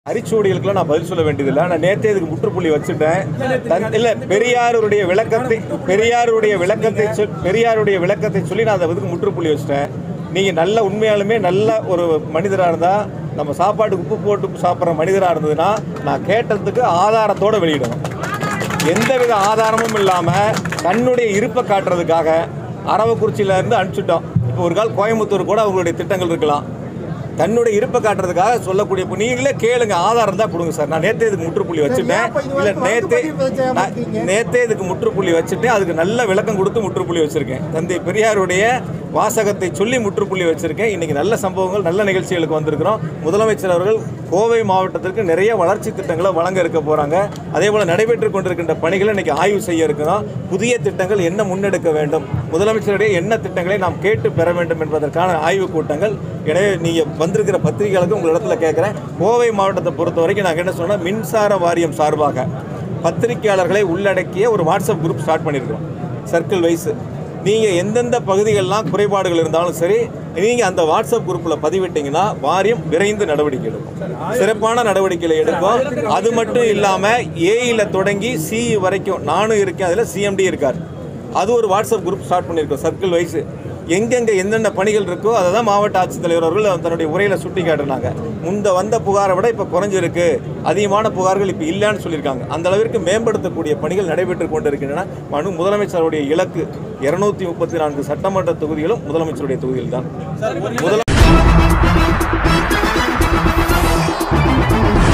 அரிச்சுவடிகளுக்கெல்லாம் நான் பதில் சொல்ல வேண்டியதில்லை நான் நேற்றே இதுக்கு முற்றுப்புள்ளி வச்சுட்டேன் தன்- இல்ல பெரியாருடைய விளக்கத்தை பெரியாருடைய விளக்கத்தை சொல் பெரியாருடைய விளக்கத்தை சொல்லி நான் அதை இதுக்கு முற்றுப்புள்ளி வச்சுட்டேன் நீங்க நல்ல உண்மையாலுமே நல்ல ஒரு மனிதராக இருந்தா நம்ம சாப்பாட்டுக்கு உப்பு போட்டு சாப்பிட்ற மனிதராக இருந்ததுன்னா நான் கேட்டதுக்கு ஆதாரத்தோட வெளியிடணும் எந்தவித ஆதாரமும் இல்லாமல் தன்னுடைய இருப்பை காட்டுறதுக்காக அரவக்குறிச்சியில இருந்து அனுப்பிச்சிட்டோம் இப்போ ஒரு கால் கோயம்புத்தூர் கூட அவங்களுடைய திட்டங்கள் இருக்கலாம் தன்னுடைய இருப்பை காட்டுறதுக்காக சொல்லக்கூடிய இப்போ நீங்களே கேளுங்க ஆதாரம் தான் கொடுங்க சார் நான் நேத்தே இதுக்கு முற்றுப்புள்ளி வச்சுட்டேன் இல்லை நேத்தே நான் நேத்தே இதுக்கு முற்றுப்புள்ளி வச்சுட்டேன் அதுக்கு நல்ல விளக்கம் கொடுத்து முற்றுப்புள்ளி வச்சிருக்கேன் தந்தை பெரியாருடைய வாசகத்தை சொல்லி முற்றுப்புள்ளி வச்சிருக்கேன் இன்னைக்கு நல்ல சம்பவங்கள் நல்ல நிகழ்ச்சிகளுக்கு வந்திருக்கிறோம் முதலமைச்சர் அவர்கள் கோவை மாவட்டத்திற்கு நிறைய வளர்ச்சி திட்டங்களை வழங்க இருக்க போறாங்க அதே போல நடைபெற்று கொண்டிருக்கின்ற பணிகளை இன்னைக்கு ஆய்வு செய்ய இருக்கிறோம் புதிய திட்டங்கள் என்ன முன்னெடுக்க வேண்டும் முதலமைச்சருடைய என்ன திட்டங்களை நாம் கேட்டு பெற வேண்டும் என்பதற்கான ஆய்வு கூட்டங்கள் எனவே நீங்க வந்திருக்கிற பத்திரிகைகளுக்கு உங்களிடத்துல கேட்குறேன் கோவை மாவட்டத்தை பொறுத்த வரைக்கும் நாங்கள் என்ன சொன்னால் மின்சார வாரியம் சார்பாக பத்திரிகையாளர்களை உள்ளடக்கிய ஒரு வாட்ஸ்அப் குரூப் ஸ்டார்ட் பண்ணியிருக்கிறோம் சர்க்கிள் வைஸ் நீங்கள் எந்தெந்த பகுதிகளெலாம் குறைபாடுகள் இருந்தாலும் சரி நீங்கள் அந்த வாட்ஸ்அப் குரூப்பில் பதிவிட்டீங்கன்னா வாரியம் விரைந்து நடவடிக்கை எடுக்கும் சிறப்பான நடவடிக்கைகளை எடுக்கும் அது மட்டும் இல்லாமல் ஏஇல தொடங்கி சி வரைக்கும் நானும் இருக்கேன் அதில் சிஎம்டி இருக்கார் அது ஒரு வாட்ஸ்அப் குரூப் ஸ்டார்ட் பண்ணியிருக்கோம் சர்க்கிள் வைஸ் எங்கெங்கே என்னென்ன பணிகள் இருக்கோ அதை தான் மாவட்ட ஆட்சித்தலைவர் அவர்கள் தன்னுடைய உரையில் சுட்டி காட்டினாங்க முந்த வந்த புகாரை விட இப்போ குறைஞ்சிருக்கு அதிகமான புகார்கள் இப்போ இல்லைன்னு சொல்லியிருக்காங்க அந்த அளவிற்கு மேம்படுத்தக்கூடிய பணிகள் நடைபெற்று கொண்டிருக்கின்றன மனு முதலமைச்சருடைய இலக்கு இருநூத்தி முப்பத்தி நான்கு சட்டமன்ற தொகுதிகளும் முதலமைச்சருடைய தொகுதியில் தான் முதல